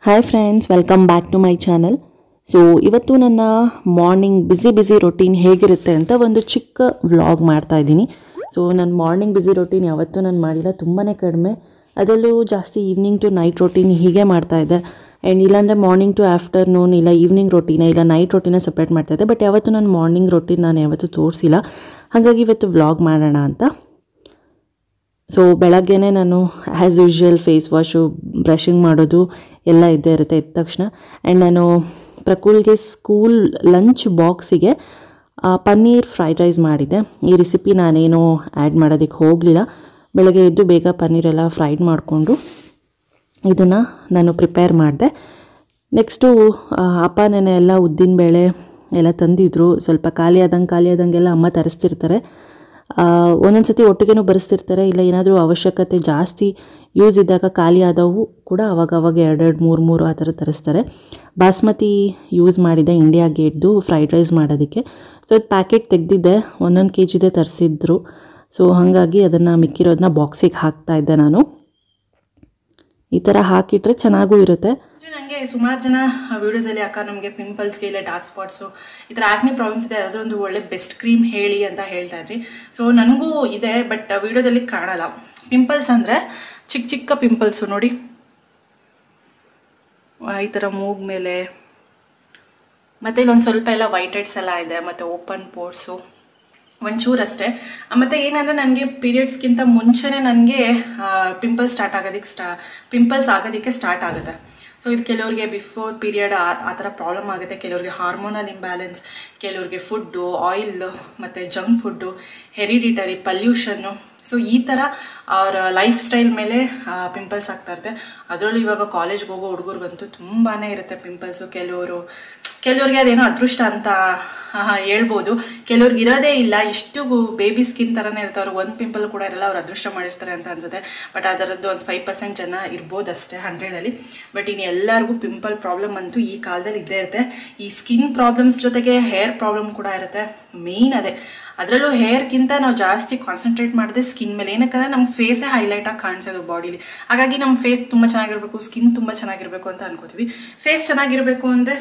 hi friends welcome back to my channel so ಇವತ್ತು ನನ್ನ morning busy busy routine ಹೇಗಿರುತ್ತೆ ಅಂತ ಒಂದು ಚಿಕ್ಕ ವ್ಲಾಗ್ ಮಾಡ್ತಾ ಇದ್ದೀನಿ ಸೊ ನನ್ನ ಮಾರ್ನಿಂಗ್ ಬ್ಯುಸಿ ರೊಟೀನ್ ಯಾವತ್ತೂ ನಾನು ಮಾಡಿಲ್ಲ ತುಂಬಾ ಕಡಿಮೆ ಅದರಲ್ಲೂ ಜಾಸ್ತಿ ಈವ್ನಿಂಗ್ ಟು ನೈಟ್ ರೊಟೀನ್ ಹೀಗೆ ಮಾಡ್ತಾ ಇದ್ದೆ ಆ್ಯಂಡ್ ಇಲ್ಲಾಂದರೆ ಮಾರ್ನಿಂಗ್ ಟು ಆಫ್ಟರ್ನೂನ್ ಇಲ್ಲ ಈವ್ನಿಂಗ್ ರೊಟೀನ ಇಲ್ಲ ನೈಟ್ ರೊಟೀನ ಸಪ್ರೇಟ್ ಮಾಡ್ತಾ ಇದ್ದೆ ಬಟ್ ಯಾವತ್ತೂ ನಾನು ಮಾರ್ನಿಂಗ್ ರೊಟೀನ್ ನಾನು ಯಾವತ್ತೂ ತೋರಿಸಿಲ್ಲ ಹಾಗಾಗಿ ಇವತ್ತು ವ್ಲಾಗ್ ಮಾಡೋಣ ಅಂತ ಸೊ ಬೆಳಗ್ಗೆನೇ ನಾನು as usual face wash brushing ಮಾಡೋದು ಎಲ್ಲ ಇದ್ದೇ ಇರುತ್ತೆ ಎದ್ದ ತಕ್ಷಣ ಆ್ಯಂಡ್ ನಾನು ಪ್ರಕುಲ್ಗೆ ಸ್ಕೂಲ್ ಲಂಚ್ ಬಾಕ್ಸಿಗೆ ಪನ್ನೀರ್ ಫ್ರೈಡ್ ರೈಸ್ ಮಾಡಿದ್ದೆ ಈ ರೆಸಿಪಿ ನಾನೇನು ಆ್ಯಡ್ ಮಾಡೋದಕ್ಕೆ ಹೋಗಲಿಲ್ಲ ಬೆಳಗ್ಗೆ ಎದ್ದು ಬೇಗ ಪನ್ನೀರೆಲ್ಲ ಫ್ರೈಡ್ ಮಾಡಿಕೊಂಡು ಇದನ್ನು ನಾನು ಪ್ರಿಪೇರ್ ಮಾಡಿದೆ ನೆಕ್ಸ್ಟು ಅಪ್ಪ ನೆನೆ ಎಲ್ಲ ಉದ್ದಿನಬೇಳೆ ಎಲ್ಲ ತಂದಿದ್ರು ಸ್ವಲ್ಪ ಖಾಲಿ ಆದಂಗೆ ಖಾಲಿ ಆದಂಗೆಲ್ಲ ಅಮ್ಮ ತರಿಸ್ತಿರ್ತಾರೆ ಒಂದೊಂದು ಸತಿ ಒಟ್ಟಿಗೆನೂ ಬರೆಸ್ತಿರ್ತಾರೆ ಇಲ್ಲ ಏನಾದರೂ ಅವಶ್ಯಕತೆ ಜಾಸ್ತಿ ಯೂಸ್ ಇದ್ದಾಗ ಖಾಲಿ ಆದವು ಕೂಡ ಅವಾಗ ಅವಾಗ ಎರಡೆರಡು ಮೂರು ಮೂರು ಆ ಥರ ತರಿಸ್ತಾರೆ ಬಾಸ್ಮತಿ ಯೂಸ್ ಮಾಡಿದೆ ಇಂಡಿಯಾ ಗೇಟ್ದು ಫ್ರೈಡ್ ರೈಸ್ ಮಾಡೋದಕ್ಕೆ ಸೊ ಇದು ಪ್ಯಾಕೆಟ್ ತೆಗೆದಿದ್ದೆ ಒಂದೊಂದು ಕೆ ಜಿದೆ ತರಿಸಿದ್ರು ಸೊ ಹಾಗಾಗಿ ಅದನ್ನು ಮಿಕ್ಕಿರೋದನ್ನ ಬಾಕ್ಸಿಗೆ ಹಾಕ್ತಾ ಇದ್ದೆ ನಾನು ಈ ಥರ ಹಾಕಿಟ್ರೆ ಚೆನ್ನಾಗೂ ಇರುತ್ತೆ ನನಗೆ ಸುಮಾರು ಜನ ವಿಡಿಯೋಸಲ್ಲಿ ಅಕ್ಕ ನಮಗೆ ಪಿಂಪಲ್ಸ್ಗೆ ಇಲ್ಲ ಡಾರ್ಕ್ ಸ್ಪಾಟ್ಸು ಈ ಥರ ಆಕ್ನಿ ಪ್ರಾಬ್ಲಮ್ಸ್ ಇದೆ ಅದಾದ್ರೂ ಒಂದು ಒಳ್ಳೆ ಬೆಸ್ಟ್ ಕ್ರೀಮ್ ಹೇಳಿ ಅಂತ ಹೇಳ್ತಾ ಇದ್ರಿ ಸೊ ನನಗೂ ಇದೆ ಬಟ್ ವಿಡಿಯೋದಲ್ಲಿ ಕಾಣಲ್ಲ ಪಿಂಪಲ್ಸ್ ಅಂದರೆ ಚಿಕ್ಕ ಚಿಕ್ಕ ಪಿಂಪಲ್ಸು ನೋಡಿ ಈ ಥರ ಮೂಗ್ ಮೇಲೆ ಮತ್ತು ಇಲ್ಲೊಂದು ಸ್ವಲ್ಪ ಎಲ್ಲ ವೈಟ್ ಹೆಡ್ಸ್ ಎಲ್ಲ ಇದೆ ಮತ್ತು ಓಪನ್ ಪೋರ್ಟ್ಸು ಒಂಚೂರು ಅಷ್ಟೇ ಮತ್ತು ಏನಂದರೆ ನನಗೆ ಪೀರಿಯಡ್ಸ್ಗಿಂತ ಮುಂಚೆನೇ ನನಗೆ ಪಿಂಪಲ್ಸ್ ಸ್ಟಾರ್ಟ್ ಆಗೋದಕ್ಕೆ ಸ್ಟಾ ಪಿಂಪಲ್ಸ್ ಆಗೋದಕ್ಕೆ ಸ್ಟಾರ್ಟ್ ಆಗುತ್ತೆ ಸೊ ಇದು ಕೆಲವ್ರಿಗೆ ಬಿಫೋರ್ ಪೀರಿಯಡ್ ಆ ಥರ ಪ್ರಾಬ್ಲಮ್ ಆಗುತ್ತೆ ಕೆಲವ್ರಿಗೆ ಹಾರ್ಮೋನಲ್ ಇಂಬ್ಯಾಲೆನ್ಸ್ ಕೆಲವ್ರಿಗೆ ಫುಡ್ಡು ಆಯಿಲ್ ಮತ್ತು junk food hereditary pollution so ಈ ಥರ ಅವರ ಲೈಫ್ ಸ್ಟೈಲ್ ಮೇಲೆ ಪಿಂಪಲ್ಸ್ ಆಗ್ತಾ ಇರುತ್ತೆ ಅದರಲ್ಲೂ ಇವಾಗ ಕಾಲೇಜ್ಗೆ ಹೋಗೋ ಹುಡುಗರಿಗಂತೂ ತುಂಬಾ ಇರುತ್ತೆ ಪಿಂಪಲ್ಸು ಕೆಲವರು ಕೆಲವ್ರಿಗೆ ಅದೇನೋ ಅದೃಷ್ಟ ಅಂತ ಹೇಳ್ಬೋದು ಕೆಲವ್ರಿಗೆ ಇರೋದೇ ಇಲ್ಲ ಇಷ್ಟು ಬೇಬಿ ಸ್ಕಿನ್ ಥರನೇ ಇರ್ತಾರೆ ಅವ್ರಿಗೆ ಒಂದು ಪಿಂಪಲ್ ಕೂಡ ಇರಲ್ಲ ಅವ್ರು ಅದೃಷ್ಟ ಮಾಡಿರ್ತಾರೆ ಅಂತ ಅನ್ಸುತ್ತೆ ಬಟ್ ಅದರದ್ದು ಒಂದು ಫೈವ್ ಪರ್ಸೆಂಟ್ ಜನ ಇರ್ಬೋದು ಅಷ್ಟೇ ಹಂಡ್ರೆಡಲ್ಲಿ ಬಟ್ ಇನ್ನು ಎಲ್ಲರಿಗೂ ಪಿಂಪಲ್ ಪ್ರಾಬ್ಲಮ್ ಅಂತೂ ಈ ಕಾಲದಲ್ಲಿ ಇದ್ದೇ ಇರುತ್ತೆ ಈ ಸ್ಕಿನ್ ಪ್ರಾಬ್ಲಮ್ಸ್ ಜೊತೆಗೆ ಹೇರ್ ಪ್ರಾಬ್ಲಮ್ ಕೂಡ ಇರುತ್ತೆ ಮೇಯ್ನ್ ಅದೇ ಅದರಲ್ಲೂ ಹೇರ್ಗಿಂತ ನಾವು ಜಾಸ್ತಿ ಕಾನ್ಸಂಟ್ರೇಟ್ ಮಾಡಿದೆ ಸ್ಕಿನ್ ಮೇಲೆ ಏನಕ್ಕಂದ್ರೆ ನಮ್ಮ ಫೇಸೇ ಹೈಲೈಟಾಗಿ ಕಾಣಿಸೋದು ಬಾಡಿಲಿ ಹಾಗಾಗಿ ನಮ್ಮ ಫೇಸ್ ತುಂಬ ಚೆನ್ನಾಗಿರಬೇಕು ಸ್ಕಿನ್ ತುಂಬ ಚೆನ್ನಾಗಿರಬೇಕು ಅಂತ ಅನ್ಕೋತೀವಿ ಫೇಸ್ ಚೆನ್ನಾಗಿರಬೇಕು ಅಂದರೆ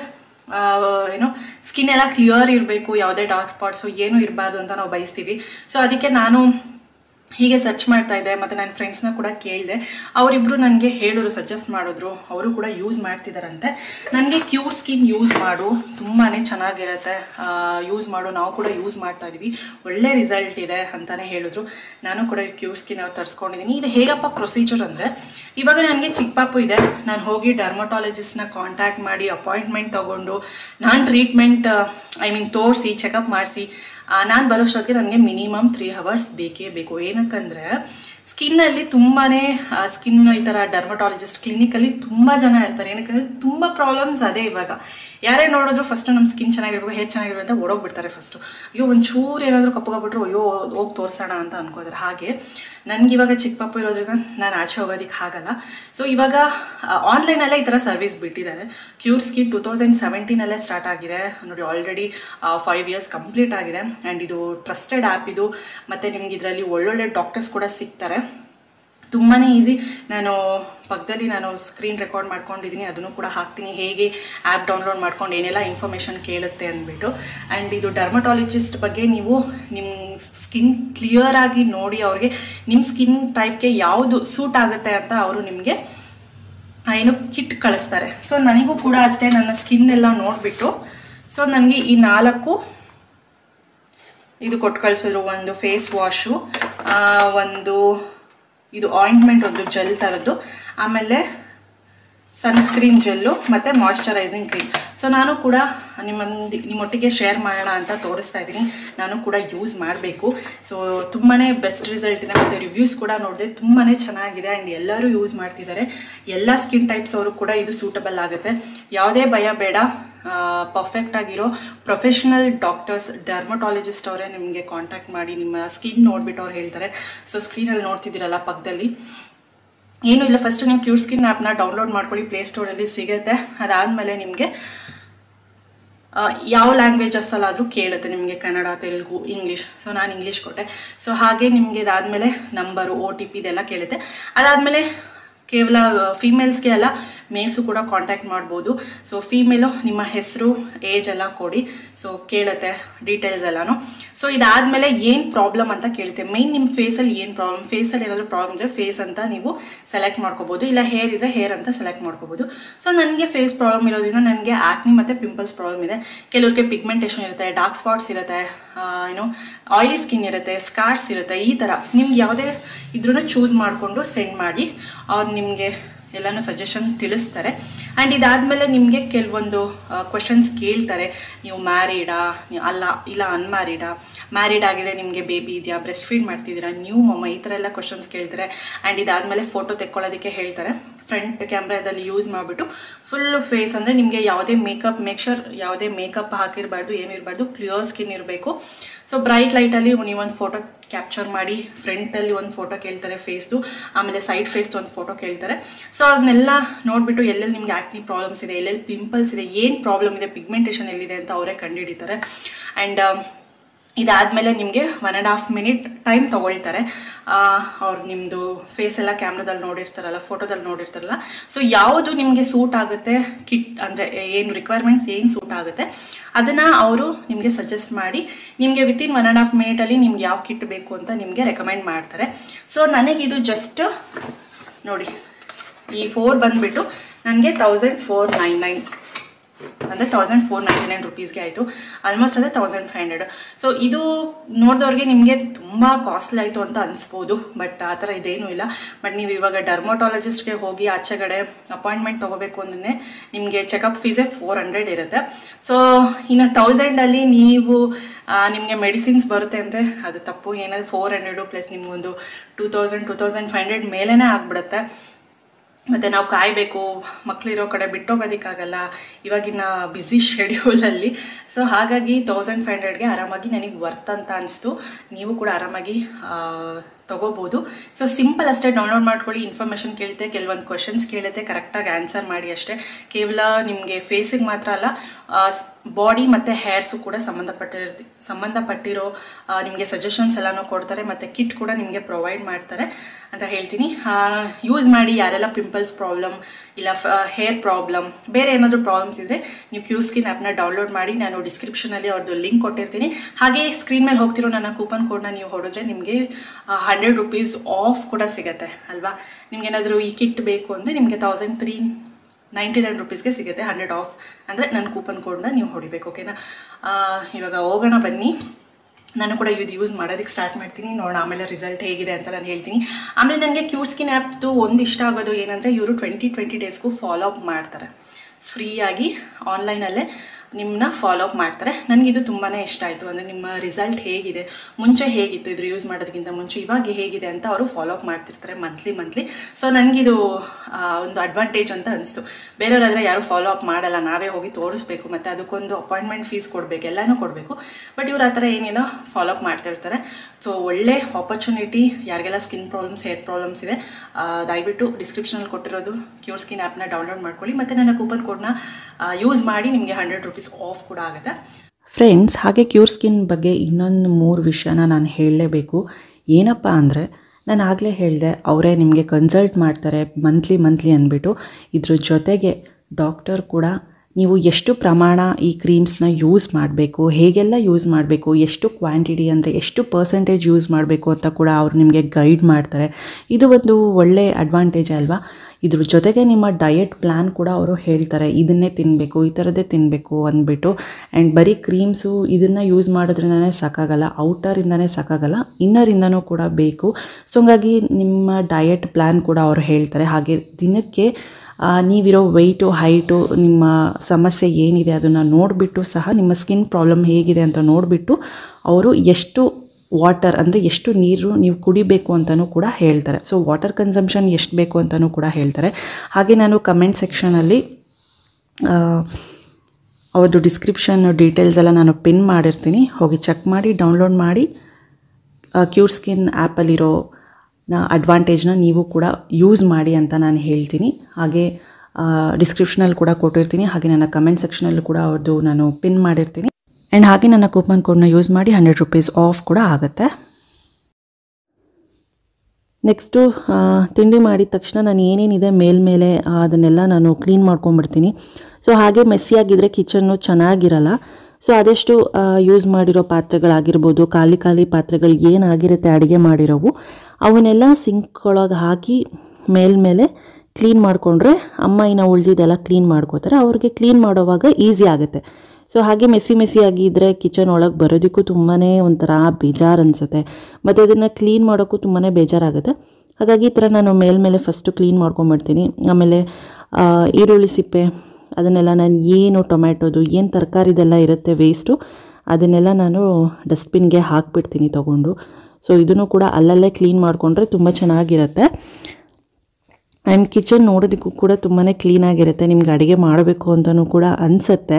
ಏನೋ ಸ್ಕಿನ್ ಎಲ್ಲ ಕ್ಲಿಯರ್ ಇರಬೇಕು ಯಾವುದೇ ಡಾರ್ಕ್ ಸ್ಪಾಟ್ಸು ಏನೂ ಇರಬಾರ್ದು ಅಂತ ನಾವು ಬಯಸ್ತೀವಿ ಸೊ ಅದಕ್ಕೆ ನಾನು ಹೀಗೆ ಸರ್ಚ್ ಮಾಡ್ತಾ ಇದ್ದೆ ಮತ್ತು ನನ್ನ ಫ್ರೆಂಡ್ಸ್ನ ಕೂಡ ಕೇಳಿದೆ ಅವರಿಬ್ಬರು ನನಗೆ ಹೇಳಿದ್ರು ಸಜೆಸ್ಟ್ ಮಾಡಿದ್ರು ಅವರು ಕೂಡ ಯೂಸ್ ಮಾಡ್ತಿದ್ದಾರಂತೆ ನನಗೆ ಕ್ಯೂರ್ ಸ್ಕಿನ್ ಯೂಸ್ ಮಾಡು ತುಂಬಾ ಚೆನ್ನಾಗಿರುತ್ತೆ ಯೂಸ್ ಮಾಡು ನಾವು ಕೂಡ ಯೂಸ್ ಮಾಡ್ತಾ ಇದ್ದೀವಿ ಒಳ್ಳೆ ರಿಸಲ್ಟ್ ಇದೆ ಅಂತಲೇ ಹೇಳಿದ್ರು ನಾನು ಕೂಡ ಕ್ಯೂರ್ ಸ್ಕಿನ್ ಅವ್ರು ತರಿಸ್ಕೊಂಡಿದ್ದೀನಿ ಇದು ಹೇಗಪ್ಪ ಪ್ರೊಸೀಜರ್ ಅಂದರೆ ಇವಾಗ ನನಗೆ ಚಿಕ್ಕ ಪಾಪು ಇದೆ ನಾನು ಹೋಗಿ ಡರ್ಮಟಾಲಜಿಸ್ಟ್ನ ಕಾಂಟ್ಯಾಕ್ಟ್ ಮಾಡಿ ಅಪಾಯಿಂಟ್ಮೆಂಟ್ ತೊಗೊಂಡು ನಾನು ಟ್ರೀಟ್ಮೆಂಟ್ ಐ ಮೀನ್ ತೋರಿಸಿ ಚೆಕಪ್ ಮಾಡಿಸಿ ನಾನು ಬರೋಷ್ಟೊತ್ತಿಗೆ ನನಗೆ ಮಿನಿಮಮ್ ತ್ರೀ ಅವರ್ಸ್ ಬೇಕೇ ಬೇಕು ಏನಕ್ಕಂದರೆ ಸ್ಕಿನ್ನಲ್ಲಿ ತುಂಬಾ ಸ್ಕಿನ್ ಈ ಥರ ಡರ್ಮಟಾಲಜಿಸ್ಟ್ ಕ್ಲಿನಿಕಲ್ಲಿ ತುಂಬ ಜನ ಇರ್ತಾರೆ ಏನಕ್ಕಂದರೆ ತುಂಬ ಪ್ರಾಬ್ಲಮ್ಸ್ ಅದೇ ಇವಾಗ ಯಾರೇ ನೋಡಿದ್ರು ಫಸ್ಟ್ ನಮ್ಮ ಸ್ಕಿನ್ ಚೆನ್ನಾಗಿರ್ಬೇಕು ಹೇಗೆ ಚೆನ್ನಾಗಿರ್ಬೇಕು ಅಂತ ಓಡೋಗ್ಬಿಡ್ತಾರೆ ಫಸ್ಟು ಅಯ್ಯೋ ಒಂಚೂರು ಏನಾದರೂ ಕಪ್ಪಗಾಗ್ಬಿಟ್ರು ಅಯ್ಯೋ ಹೋಗಿ ತೋರಿಸೋಣ ಅಂತ ಅನ್ಕೋತಾರೆ ಹಾಗೆ ನನಗೆ ಇವಾಗ ಚಿಕ್ಕ ಪಾಪು ಇರೋದ್ರಿಂದ ನಾನು ಆಚೆ ಹೋಗೋದಕ್ಕೆ ಆಗಲ್ಲ ಸೊ ಇವಾಗ ಆನ್ಲೈನಲ್ಲೇ ಈ ಥರ ಸರ್ವಿಸ್ ಬಿಟ್ಟಿದ್ದಾರೆ ಕ್ಯೂರ್ ಸ್ಕಿನ್ ಟೂ ತೌಸಂಡ್ ಸೆವೆಂಟೀನಲ್ಲೇ ಸ್ಟಾರ್ಟ್ ಆಗಿದೆ ನೋಡಿ ಆಲ್ರೆಡಿ ಫೈವ್ ಇಯರ್ಸ್ ಕಂಪ್ಲೀಟ್ ಆಗಿದೆ ಆ್ಯಂಡ್ ಇದು ಟ್ರಸ್ಟೆಡ್ ಆ್ಯಪ್ ಇದು ಮತ್ತು ನಿಮ್ಗೆ ಇದರಲ್ಲಿ ಒಳ್ಳೊಳ್ಳೆ ಡಾಕ್ಟರ್ಸ್ ಕೂಡ ಸಿಗ್ತಾರೆ ತುಂಬಾ ಈಸಿ ನಾನು ಪಕ್ಕದಲ್ಲಿ ನಾನು ಸ್ಕ್ರೀನ್ ರೆಕಾರ್ಡ್ ಮಾಡ್ಕೊಂಡಿದ್ದೀನಿ ಅದನ್ನು ಕೂಡ ಹಾಕ್ತೀನಿ ಹೇಗೆ ಆ್ಯಪ್ ಡೌನ್ಲೋಡ್ ಮಾಡ್ಕೊಂಡು ಏನೆಲ್ಲ ಇನ್ಫಾರ್ಮೇಷನ್ ಕೇಳುತ್ತೆ ಅಂದ್ಬಿಟ್ಟು ಆ್ಯಂಡ್ ಇದು ಡರ್ಮಟಾಲಜಿಸ್ಟ್ ಬಗ್ಗೆ ನೀವು ನಿಮ್ಮ ಸ್ಕಿನ್ ಕ್ಲಿಯರ್ ಆಗಿ ನೋಡಿ ಅವ್ರಿಗೆ ನಿಮ್ಮ ಸ್ಕಿನ್ ಟೈಪ್ಗೆ ಯಾವುದು ಸೂಟ್ ಆಗುತ್ತೆ ಅಂತ ಅವರು ನಿಮಗೆ ಏನು ಕಿಟ್ ಕಳಿಸ್ತಾರೆ ಸೊ ನನಗೂ ಕೂಡ ಅಷ್ಟೇ ನನ್ನ ಸ್ಕಿನ್ ಎಲ್ಲ ನೋಡಿಬಿಟ್ಟು ಸೊ ನನಗೆ ಈ ನಾಲ್ಕು ಇದು ಕೊಟ್ಟು ಕಳಿಸಿದ್ರು ಒಂದು ಫೇಸ್ ವಾಶು ಒಂದು ಇದು ಆಯಿಂಟ್ಮೆಂಟ್ ಒಂದು ಜೆಲ್ ಥರದ್ದು ಆಮೇಲೆ ಸನ್ಸ್ಕ್ರೀನ್ ಜೆಲ್ಲು ಮತ್ತು ಮಾಯ್ಶ್ಚರೈಸಿಂಗ್ ಕ್ರೀಮ್ ಸೊ ನಾನು ಕೂಡ ನಿಮ್ಮೊಂದಿ ನಿಮ್ಮೊಟ್ಟಿಗೆ ಶೇರ್ ಮಾಡೋಣ ಅಂತ ತೋರಿಸ್ತಾ ಇದ್ದೀನಿ ನಾನು ಕೂಡ ಯೂಸ್ ಮಾಡಬೇಕು ಸೊ ತುಂಬಾ ಬೆಸ್ಟ್ ರಿಸಲ್ಟ್ ಇದೆ ಮತ್ತು ರಿವ್ಯೂಸ್ ಕೂಡ ನೋಡಿದೆ ತುಂಬಾ ಚೆನ್ನಾಗಿದೆ ಆ್ಯಂಡ್ ಎಲ್ಲರೂ ಯೂಸ್ ಮಾಡ್ತಿದ್ದಾರೆ ಎಲ್ಲ ಸ್ಕಿನ್ ಟೈಪ್ಸ್ ಅವರು ಕೂಡ ಇದು ಸೂಟಬಲ್ ಆಗುತ್ತೆ ಯಾವುದೇ ಭಯ ಬೇಡ ಪರ್ಫೆಕ್ಟ್ ಆಗಿರೋ ಪ್ರೊಫೆಷ್ನಲ್ ಡಾಕ್ಟರ್ಸ್ ಡರ್ಮಟಾಲಜಿಸ್ಟ್ ಅವರೇ ನಿಮಗೆ ಕಾಂಟ್ಯಾಕ್ಟ್ ಮಾಡಿ ನಿಮ್ಮ ಸ್ಕಿನ್ ನೋಡಿಬಿಟ್ಟು ಅವ್ರು ಹೇಳ್ತಾರೆ ಸೊ ಸ್ಕ್ರೀನಲ್ಲಿ ನೋಡ್ತಿದ್ದೀರಲ್ಲ ಪಕ್ಕದಲ್ಲಿ ಏನೂ ಇಲ್ಲ ಫಸ್ಟ್ ನೀವು ಕ್ಯೂರ್ ಸ್ಕಿನ್ ಆ್ಯಪ್ನ ಡೌನ್ಲೋಡ್ ಮಾಡ್ಕೊಳ್ಳಿ ಪ್ಲೇಸ್ಟೋರಲ್ಲಿ ಸಿಗುತ್ತೆ ಅದಾದಮೇಲೆ ನಿಮಗೆ ಯಾವ ಲ್ಯಾಂಗ್ವೇಜಸ್ಸಲ್ಲಾದರೂ ಕೇಳುತ್ತೆ ನಿಮಗೆ ಕನ್ನಡ ತೆಲುಗು ಇಂಗ್ಲೀಷ್ ಸೊ ನಾನು ಇಂಗ್ಲೀಷ್ ಕೊಟ್ಟೆ ಸೊ ಹಾಗೆ ನಿಮಗೆ ಇದಾದಮೇಲೆ ನಂಬರು ಓ ಟಿ ಪಿ ಇದೆಲ್ಲ ಕೇಳುತ್ತೆ ಅದಾದಮೇಲೆ ಕೇವಲ ಫೀಮೇಲ್ಸ್ಗೆ ಅಲ್ಲ ಮೇಲ್ಸು ಕೂಡ ಕಾಂಟ್ಯಾಕ್ಟ್ ಮಾಡ್ಬೋದು ಸೊ ಫೀಮೇಲು ನಿಮ್ಮ ಹೆಸರು ಏಜ್ ಎಲ್ಲ ಕೊಡಿ ಸೊ ಕೇಳುತ್ತೆ ಡೀಟೇಲ್ಸ್ ಎಲ್ಲಾನು ಸೊ ಇದಾದಮೇಲೆ ಏನು ಪ್ರಾಬ್ಲಮ್ ಅಂತ ಕೇಳುತ್ತೆ ಮೈನ್ ನಿಮ್ಮ ಫೇಸಲ್ಲಿ ಏನು ಪ್ರಾಬ್ಲಮ್ ಫೇಸಲ್ಲಿ ಏನಾದರೂ ಪ್ರಾಬ್ಲಮ್ ಇದ್ದರೆ ಫೇಸ್ ಅಂತ ನೀವು ಸೆಲೆಕ್ಟ್ ಮಾಡ್ಕೋಬೋದು ಇಲ್ಲ ಹೇರ್ ಇದ್ದರೆ ಹೇರ್ ಅಂತ ಸೆಲೆಕ್ಟ್ ಮಾಡ್ಕೋಬೋದು ಸೊ ನನಗೆ ಫೇಸ್ ಪ್ರಾಬ್ಲಮ್ ಇರೋದ್ರಿಂದ ನನಗೆ ಆಕ್ನಿ ಮತ್ತು ಪಿಂಪಲ್ಸ್ ಪ್ರಾಬ್ಲಮ್ ಇದೆ ಕೆಲವ್ರಿಗೆ ಪಿಗ್ಮೆಂಟೇಷನ್ ಇರುತ್ತೆ ಡಾರ್ಕ್ ಸ್ಪಾಟ್ಸ್ ಇರುತ್ತೆ ಏನು ಆಯಿಲಿ ಸ್ಕಿನ್ ಇರುತ್ತೆ ಸ್ಕಾರ್ಸ್ ಇರುತ್ತೆ ಈ ಥರ ನಿಮ್ಗೆ ಯಾವುದೇ ಇದ್ರೂ ಚೂಸ್ ಮಾಡಿಕೊಂಡು ಸೆಂಡ್ ಮಾಡಿ ಅವ್ರು ನಿಮಗೆ ಎಲ್ಲನೂ ಸಜೆಷನ್ ತಿಳಿಸ್ತಾರೆ ಆ್ಯಂಡ್ ಇದಾದಮೇಲೆ ನಿಮಗೆ ಕೆಲವೊಂದು ಕ್ವಶನ್ಸ್ ಕೇಳ್ತಾರೆ ನೀವು ಮ್ಯಾರಿಡಾ ಅಲ್ಲ ಇಲ್ಲ ಅನ್ಮ್ಯಾರಿಡಾ ಮ್ಯಾರಿಡ್ ಆಗಿದ್ರೆ ನಿಮಗೆ ಬೇಬಿ ಇದೆಯಾ ಬ್ರೆಸ್ಟ್ ಫೀಡ್ ಮಾಡ್ತಿದ್ದೀರಾ ನ್ಯೂ ಮಮ್ಮ ಈ ಥರ ಎಲ್ಲ ಕ್ವಶನ್ಸ್ ಕೇಳ್ತಾರೆ ಆ್ಯಂಡ್ ಇದಾದಮೇಲೆ ಫೋಟೋ ತೆಕ್ಕೊಳ್ಳೋದಕ್ಕೆ ಹೇಳ್ತಾರೆ ಫ್ರಂಟ್ ಕ್ಯಾಮ್ರಾದಲ್ಲಿ ಯೂಸ್ ಮಾಡಿಬಿಟ್ಟು ಫುಲ್ ಫೇಸ್ ಅಂದರೆ ನಿಮಗೆ ಯಾವುದೇ ಮೇಕಪ್ ಮೇಕ್ ಶೋರ್ ಯಾವುದೇ ಮೇಕಪ್ ಹಾಕಿರಬಾರ್ದು ಏನಿರಬಾರ್ದು ಕ್ಲಿಯರ್ ಸ್ಕಿನ್ ಇರಬೇಕು ಸೊ ಬ್ರೈಟ್ ಲೈಟಲ್ಲಿ ನೀವೊಂದು ಫೋಟೋ ಕ್ಯಾಪ್ಚರ್ ಮಾಡಿ ಫ್ರಂಟಲ್ಲಿ ಒಂದು ಫೋಟೋ ಕೇಳ್ತಾರೆ ಫೇಸ್ದು ಆಮೇಲೆ ಸೈಡ್ ಫೇಸ್ದು ಒಂದು ಫೋಟೋ ಕೇಳ್ತಾರೆ ಸೊ ಅದನ್ನೆಲ್ಲ ನೋಡಿಬಿಟ್ಟು ಎಲ್ಲೆಲ್ಲಿ ನಿಮಗೆ ಆ್ಯಕ್ನಿ ಪ್ರಾಬ್ಲಮ್ಸ್ ಇದೆ ಎಲ್ಲೆಲ್ಲಿ ಪಿಂಪಲ್ಸ್ ಇದೆ ಏನು ಪ್ರಾಬ್ಲಮ್ ಇದೆ ಪಿಗ್ಮೆಂಟೇಷನ್ ಎಲ್ಲಿದೆ ಅಂತ ಅವರೇ ಕಂಡುಹಿಡಿತಾರೆ ಆ್ಯಂಡ್ ಇದಾದಮೇಲೆ ನಿಮಗೆ one and half minute time ತೊಗೊಳ್ತಾರೆ ಅವ್ರು ನಿಮ್ಮದು ಫೇಸ್ ಎಲ್ಲ ಕ್ಯಾಮ್ರಾದಲ್ಲಿ ನೋಡಿರ್ತಾರಲ್ಲ ಫೋಟೋದಲ್ಲಿ ನೋಡಿರ್ತಾರಲ್ಲ ಸೊ ಯಾವುದು ನಿಮಗೆ ಸೂಟ್ ಆಗುತ್ತೆ ಕಿಟ್ ಅಂದರೆ ಏನು ರಿಕ್ವೈರ್ಮೆಂಟ್ಸ್ ಏನು ಸೂಟ್ ಆಗುತ್ತೆ ಅದನ್ನು ಅವರು ನಿಮಗೆ ಸಜೆಸ್ಟ್ ಮಾಡಿ ನಿಮಗೆ ವಿತಿನ್ ಒನ್ ಆ್ಯಂಡ್ ಹಾಫ್ ಮಿನಿಟಲ್ಲಿ ನಿಮ್ಗೆ ಯಾವ ಕಿಟ್ ಬೇಕು ಅಂತ ನಿಮಗೆ ರೆಕಮೆಂಡ್ ಮಾಡ್ತಾರೆ ಸೊ ನನಗಿದು ಜಸ್ಟ್ ನೋಡಿ ಈ ಫೋರ್ ಬಂದುಬಿಟ್ಟು ನನಗೆ ತೌಸಂಡ್ ಫೋರ್ ನೈನ್ ನೈನ್ ಅಂದರೆ ತೌಸಂಡ್ ಫೋರ್ ನೈಂಟಿ ನೈನ್ ರುಪೀಸ್ಗೆ ಆಯಿತು ಆಲ್ಮೋಸ್ಟ್ ಅದೇ ತೌಸಂಡ್ ಫೈವ್ ಹಂಡ್ರೆಡ್ ಸೊ ಇದು ನೋಡಿದವ್ರಿಗೆ ನಿಮಗೆ ತುಂಬ ಕಾಸ್ಟ್ಲಿ ಆಯಿತು ಅಂತ ಅನಿಸ್ಬೋದು ಬಟ್ ಆ ಥರ ಇದೇನೂ ಇಲ್ಲ ಬಟ್ ನೀವು ಇವಾಗ ಡರ್ಮೋಟಾಲಜಿಸ್ಟ್ಗೆ ಹೋಗಿ ಆಚೆಗಡೆ ಅಪಾಯಿಂಟ್ಮೆಂಟ್ ತೊಗೋಬೇಕು ಅಂದ್ರೆ ನಿಮಗೆ ಚೆಕಪ್ ಫೀಸೇ ಫೋರ್ ಹಂಡ್ರೆಡ್ ಇರುತ್ತೆ ಸೊ ಇನ್ನು ತೌಸಂಡಲ್ಲಿ ನೀವು ನಿಮಗೆ ಮೆಡಿಸಿನ್ಸ್ ಬರುತ್ತೆ ಅಂದರೆ ಅದು ತಪ್ಪು ಏನಾದರೂ ಫೋರ್ ಹಂಡ್ರೆಡು ಪ್ಲಸ್ ನಿಮಗೊಂದು two thousand two thousand five hundred ಮೇಲೇ ಆಗ್ಬಿಡುತ್ತೆ ಮತ್ತು ನಾವು ಕಾಯಬೇಕು ಮಕ್ಕಳಿರೋ ಕಡೆ ಬಿಟ್ಟೋಗೋದಕ್ಕಾಗಲ್ಲ ಇವಾಗಿನ ಬ್ಯುಸಿ ಶೆಡ್ಯೂಲಲ್ಲಿ ಸೊ ಹಾಗಾಗಿ ತೌಸಂಡ್ ಫೈವ್ ಹಂಡ್ರೆಡ್ಗೆ ಆರಾಮಾಗಿ ನನಗೆ ವರ್ತ್ ಅಂತ ಅನಿಸ್ತು ನೀವು ಕೂಡ ಆರಾಮಾಗಿ ತೊಗೋಬೋದು ಸೊ ಸಿಂಪಲ್ ಅಷ್ಟೇ ಡೌನ್ಲೋಡ್ ಮಾಡ್ಕೊಳ್ಳಿ ಇನ್ಫಾರ್ಮೇಷನ್ ಕೇಳುತ್ತೆ ಕೆಲವೊಂದು ಕ್ವಶನ್ಸ್ ಕೇಳುತ್ತೆ ಕರೆಕ್ಟಾಗಿ ಆನ್ಸರ್ ಮಾಡಿ ಅಷ್ಟೇ ಕೇವಲ ನಿಮಗೆ ಫೇಸಿಗೆ ಮಾತ್ರ ಅಲ್ಲ ಬಾಡಿ ಮತ್ತು ಹೇರ್ಸು ಕೂಡ ಸಂಬಂಧಪಟ್ಟಿರ್ತಿ ಸಂಬಂಧಪಟ್ಟಿರೋ ನಿಮಗೆ ಸಜೆಷನ್ಸ್ ಎಲ್ಲನೂ ಕೊಡ್ತಾರೆ ಮತ್ತು ಕಿಟ್ ಕೂಡ ನಿಮಗೆ ಪ್ರೊವೈಡ್ ಮಾಡ್ತಾರೆ ಅಂತ ಹೇಳ್ತೀನಿ ಯೂಸ್ ಮಾಡಿ ಯಾರೆಲ್ಲ ಪಿಂಪಲ್ಸ್ ಪ್ರಾಬ್ಲಮ್ ಇಲ್ಲ ಹೇರ್ ಪ್ರಾಬ್ಲಮ್ ಬೇರೆ ಏನಾದರೂ ಪ್ರಾಬ್ಲಮ್ಸ್ ಇದ್ದರೆ ನೀವು ಕ್ಯೂ ಸ್ಕಿನ್ ಆ್ಯಪ್ನ ಡೌನ್ಲೋಡ್ ಮಾಡಿ ನಾನು ಡಿಸ್ಕ್ರಿಪ್ಷನಲ್ಲಿ ಅವ್ರದ್ದು ಲಿಂಕ್ ಕೊಟ್ಟಿರ್ತೀನಿ ಹಾಗೆ ಸ್ಕ್ರೀನ್ ಮೇಲೆ ಹೋಗ್ತಿರೋ ನನ್ನ ಕೂಪನ್ ಕೋಡ್ನ ನೀವು ಹೊಡೆದ್ರೆ ನಿಮಗೆ ಹಂಡ್ರೆಡ್ ರುಪೀಸ್ ಆಫ್ ಕೂಡ ಸಿಗುತ್ತೆ ಅಲ್ವಾ ನಿಮ್ಗೇನಾದರೂ ಈ ಕಿಟ್ ಬೇಕು ಅಂದರೆ ನಿಮಗೆ ತೌಸಂಡ್ ತ್ರೀ ನೈಂಟಿ ನೈನ್ ರುಪೀಸ್ಗೆ ಸಿಗುತ್ತೆ ಹಂಡ್ರೆಡ್ ಆಫ್ ಅಂದರೆ ನನ್ನ ಕೂಪನ್ ಕೋಡ್ನ ನೀವು ಹೊಡಿಬೇಕು ಓಕೆನಾ ಇವಾಗ ಹೋಗೋಣ ಬನ್ನಿ ನಾನು ಕೂಡ ಇದು ಯೂಸ್ ಮಾಡೋದಕ್ಕೆ ಸ್ಟಾರ್ಟ್ ಮಾಡ್ತೀನಿ ನೋಡೋಣ ಆಮೇಲೆ ರಿಸಲ್ಟ್ ಹೇಗಿದೆ ಅಂತ ನಾನು ಹೇಳ್ತೀನಿ ಆಮೇಲೆ ನನಗೆ ಕ್ಯೂ ಸ್ಕಿನ್ ಆ್ಯಪ್ದು ಒಂದು ಇಷ್ಟ ಆಗೋದು ಏನಂದರೆ ಇವರು ಟ್ವೆಂಟಿ ಟ್ವೆಂಟಿ ಡೇಸ್ಗೂ ಫಾಲೋ ಅಪ್ ಮಾಡ್ತಾರೆ ಫ್ರೀಯಾಗಿ ಆನ್ಲೈನಲ್ಲೇ ನಿಮ್ಮನ್ನ ಫಾಲೋ ಅಪ್ ಮಾಡ್ತಾರೆ ನನಗಿದು ತುಂಬಾ ಇಷ್ಟ ಆಯಿತು ಅಂದರೆ ನಿಮ್ಮ ರಿಸಲ್ಟ್ ಹೇಗಿದೆ ಮುಂಚೆ ಹೇಗಿತ್ತು ಇದ್ರ ಯೂಸ್ ಮಾಡೋದಕ್ಕಿಂತ ಮುಂಚೆ ಇವಾಗ ಹೇಗಿದೆ ಅಂತ ಅವರು ಫಾಲೋ ಅಪ್ ಮಾಡ್ತಿರ್ತಾರೆ ಮಂತ್ಲಿ ಮಂತ್ಲಿ ಸೊ ನನಗಿದು ಒಂದು ಅಡ್ವಾಂಟೇಜ್ ಅಂತ ಅನಿಸ್ತು ಬೇರೆಯವರಾದರೆ ಯಾರು ಫಾಲೋ ಅಪ್ ಮಾಡಲ್ಲ ನಾವೇ ಹೋಗಿ ತೋರಿಸ್ಬೇಕು ಮತ್ತು ಅದಕ್ಕೊಂದು ಅಪಾಯಿಂಟ್ಮೆಂಟ್ ಫೀಸ್ ಕೊಡಬೇಕು ಎಲ್ಲನೂ ಕೊಡಬೇಕು ಬಟ್ ಇವ್ರು ಆ ಥರ ಏನಿಲ್ಲ ಫಾಲೋ ಅಪ್ ಮಾಡ್ತಿರ್ತಾರೆ ಸೊ ಒಳ್ಳೆ ಆಪರ್ಚುನಿಟಿ ಯಾರಿಗೆಲ್ಲ ಸ್ಕಿನ್ ಪ್ರಾಬ್ಲಮ್ಸ್ ಹೇರ್ ಪ್ರಾಬ್ಲಮ್ಸ್ ಇದೆ ದಯವಿಟ್ಟು ಡಿಸ್ಕ್ರಿಪ್ಷನಲ್ಲಿ ಕೊಟ್ಟಿರೋದು ಕ್ಯೂರ್ ಸ್ಕಿನ್ ಆ್ಯಪ್ನ ಡೌನ್ಲೋಡ್ ಮಾಡ್ಕೊಳ್ಳಿ ಮತ್ತು ನನ್ನ ಕೂಪನ್ ಕೋಡ್ನ ಯೂಸ್ ಮಾಡಿ ನಿಮಗೆ ಹಂಡ್ರೆಡ್ ರುಪೀಸ್ ಆಫ್ ಕೂಡ ಆಗುತ್ತೆ ಫ್ರೆಂಡ್ಸ್ ಹಾಗೆ ಕ್ಯೂರ್ ಸ್ಕಿನ್ ಬಗ್ಗೆ ಇನ್ನೊಂದು ಮೂರು ವಿಷಯನ ನಾನು ಹೇಳಲೇಬೇಕು ಏನಪ್ಪ ಅಂದರೆ ನಾನು ಆಗಲೇ ಹೇಳಿದೆ ಅವರೇ ನಿಮಗೆ ಕನ್ಸಲ್ಟ್ ಮಾಡ್ತಾರೆ ಮಂತ್ಲಿ ಮಂತ್ಲಿ ಅಂದ್ಬಿಟ್ಟು ಇದ್ರ ಜೊತೆಗೆ ಡಾಕ್ಟರ್ ಕೂಡ ನೀವು ಎಷ್ಟು ಪ್ರಮಾಣ ಈ ಕ್ರೀಮ್ಸ್ನ ಯೂಸ್ ಮಾಡಬೇಕು ಹೇಗೆಲ್ಲ ಯೂಸ್ ಮಾಡಬೇಕು ಎಷ್ಟು ಕ್ವಾಂಟಿಟಿ ಅಂದರೆ ಎಷ್ಟು ಪರ್ಸೆಂಟೇಜ್ ಯೂಸ್ ಮಾಡಬೇಕು ಅಂತ ಕೂಡ ಅವ್ರು ನಿಮಗೆ ಗೈಡ್ ಮಾಡ್ತಾರೆ ಇದು ಒಂದು ಒಳ್ಳೆ ಅಡ್ವಾಂಟೇಜ್ ಅಲ್ವಾ ಇದ್ರ ಜೊತೆಗೆ ನಿಮ್ಮ ಡಯಟ್ ಪ್ಲ್ಯಾನ್ ಕೂಡ ಅವರು ಹೇಳ್ತಾರೆ ಇದನ್ನೇ ತಿನ್ನಬೇಕು ಈ ಥರದ್ದೇ ತಿನ್ನಬೇಕು ಅಂದ್ಬಿಟ್ಟು ಆ್ಯಂಡ್ ಬರೀ ಕ್ರೀಮ್ಸು ಇದನ್ನು ಯೂಸ್ ಮಾಡೋದ್ರಿಂದನೇ ಸಾಕಾಗಲ್ಲ ಔಟರಿಂದನೇ ಸಾಕಾಗಲ್ಲ ಇನ್ನರಿಂದನೂ ಕೂಡ ಬೇಕು ಸೊ ಹಂಗಾಗಿ ನಿಮ್ಮ ಡಯಟ್ ಪ್ಲ್ಯಾನ್ ಕೂಡ ಅವರು ಹೇಳ್ತಾರೆ ಹಾಗೆ ದಿನಕ್ಕೆ ನೀವಿರೋ ವೆಯ್ಟು ಹೈಟು ನಿಮ್ಮ ಸಮಸ್ಯೆ ಏನಿದೆ ಅದನ್ನು ನೋಡಿಬಿಟ್ಟು ಸಹ ನಿಮ್ಮ ಸ್ಕಿನ್ ಪ್ರಾಬ್ಲಮ್ ಹೇಗಿದೆ ಅಂತ ನೋಡಿಬಿಟ್ಟು ಅವರು ಎಷ್ಟು ವಾಟರ್ ಅಂದರೆ ಎಷ್ಟು ನೀರು ನೀವು ಕುಡಿಬೇಕು ಅಂತಲೂ ಕೂಡ ಹೇಳ್ತಾರೆ ಸೊ ವಾಟರ್ ಕನ್ಸಂಪ್ಷನ್ ಎಷ್ಟು ಬೇಕು ಅಂತಲೂ ಕೂಡ ಹೇಳ್ತಾರೆ ಹಾಗೆ ನಾನು ಕಮೆಂಟ್ ಸೆಕ್ಷನಲ್ಲಿ ಅವ್ರದ್ದು ಡಿಸ್ಕ್ರಿಪ್ಷನ್ ಡೀಟೇಲ್ಸ್ ಎಲ್ಲ ನಾನು ಪಿನ್ ಮಾಡಿರ್ತೀನಿ ಹೋಗಿ ಚೆಕ್ ಮಾಡಿ ಡೌನ್ಲೋಡ್ ಮಾಡಿ ಕ್ಯೂರ್ ಸ್ಕಿನ್ ಆ್ಯಪಲ್ಲಿರೋ ನ ಅಡ್ವಾಂಟೇಜ್ನ ನೀವು ಕೂಡ ಯೂಸ್ ಮಾಡಿ ಅಂತ ನಾನು ಹೇಳ್ತೀನಿ ಹಾಗೆ ಡಿಸ್ಕ್ರಿಪ್ಷನಲ್ಲಿ ಕೂಡ ಕೊಟ್ಟಿರ್ತೀನಿ ಹಾಗೆ ನನ್ನ ಕಮೆಂಟ್ ಸೆಕ್ಷನಲ್ಲೂ ಕೂಡ ಅವ್ರದ್ದು ನಾನು ಪಿನ್ ಮಾಡಿರ್ತೀನಿ ಆ್ಯಂಡ್ ಹಾಗೆ ನನ್ನ ಕೂಪನ್ ಕೋಡ್ನ ಯೂಸ್ ಮಾಡಿ ಹಂಡ್ರೆಡ್ ರುಪೀಸ್ ಆಫ್ ಕೂಡ ಆಗುತ್ತೆ ನೆಕ್ಸ್ಟು ತಿಂಡಿ ಮಾಡಿದ ತಕ್ಷಣ ನಾನು ಏನೇನಿದೆ ಮೇಲ್ಮೇಲೆ ಆ, ಅದನ್ನೆಲ್ಲ ನಾನು ಕ್ಲೀನ್ ಮಾಡ್ಕೊಂಬಿಡ್ತೀನಿ ಸೊ ಹಾಗೆ ಮೆಸ್ಸಿಯಾಗಿದ್ದರೆ ಕಿಚನ್ನು ಚೆನ್ನಾಗಿರಲ್ಲ ಸೊ ಆದಷ್ಟು ಯೂಸ್ ಮಾಡಿರೋ ಪಾತ್ರೆಗಳಾಗಿರ್ಬೋದು ಖಾಲಿ ಖಾಲಿ ಪಾತ್ರೆಗಳು ಏನಾಗಿರುತ್ತೆ ಅಡುಗೆ ಮಾಡಿರೋವು ಅವನ್ನೆಲ್ಲ ಸಿಂಕ್ ಒಳಗೆ ಹಾಕಿ ಮೇಲ್ಮೇಲೆ ಕ್ಲೀನ್ ಮಾಡಿಕೊಂಡ್ರೆ ಅಮ್ಮ ಇನ್ನು ಉಳಿದಿದ್ದೆಲ್ಲ ಕ್ಲೀನ್ ಮಾಡ್ಕೋತಾರೆ ಅವ್ರಿಗೆ ಕ್ಲೀನ್ ಮಾಡೋವಾಗ ಈಸಿ ಆಗುತ್ತೆ ಸೊ ಹಾಗೆ ಮೆಸ್ಸಿ ಮೆಸ್ಸಿ ಆಗಿದ್ದರೆ ಕಿಚನ್ ಒಳಗೆ ಬರೋದಕ್ಕೂ ತುಂಬಾ ಒಂಥರ ಬೇಜಾರು ಅನಿಸುತ್ತೆ ಮತ್ತು ಅದನ್ನು ಕ್ಲೀನ್ ಮಾಡೋಕ್ಕೂ ತುಂಬಾ ಬೇಜಾರಾಗುತ್ತೆ ಹಾಗಾಗಿ ಈ ಥರ ನಾನು ಮೇಲ್ಮೇಲೆ ಫಸ್ಟು ಕ್ಲೀನ್ ಮಾಡ್ಕೊಂಬಿಡ್ತೀನಿ ಆಮೇಲೆ ಆ, ಈರುಳ್ಳಿ ಸಿಪ್ಪೆ ಅದನ್ನೆಲ್ಲ ನಾನು ಏನು ಟೊಮ್ಯಾಟೊದು ಏನು ತರಕಾರಿದೆಲ್ಲ ಇರುತ್ತೆ ವೇಸ್ಟು ಅದನ್ನೆಲ್ಲ ನಾನು ಡಸ್ಟ್ಬಿನ್ಗೆ ಹಾಕ್ಬಿಡ್ತೀನಿ ತೊಗೊಂಡು ಸೊ ಇದನ್ನು ಕೂಡ ಅಲ್ಲಲ್ಲೇ ಕ್ಲೀನ್ ಮಾಡಿಕೊಂಡ್ರೆ ತುಂಬ ಚೆನ್ನಾಗಿರುತ್ತೆ ಆ್ಯಂಡ್ ಕಿಚನ್ ನೋಡೋದಕ್ಕೂ ಕೂಡ ತುಂಬಾ ಕ್ಲೀನಾಗಿರುತ್ತೆ ನಿಮ್ಗೆ ಅಡುಗೆ ಮಾಡಬೇಕು ಅಂತಲೂ ಕೂಡ ಅನಿಸುತ್ತೆ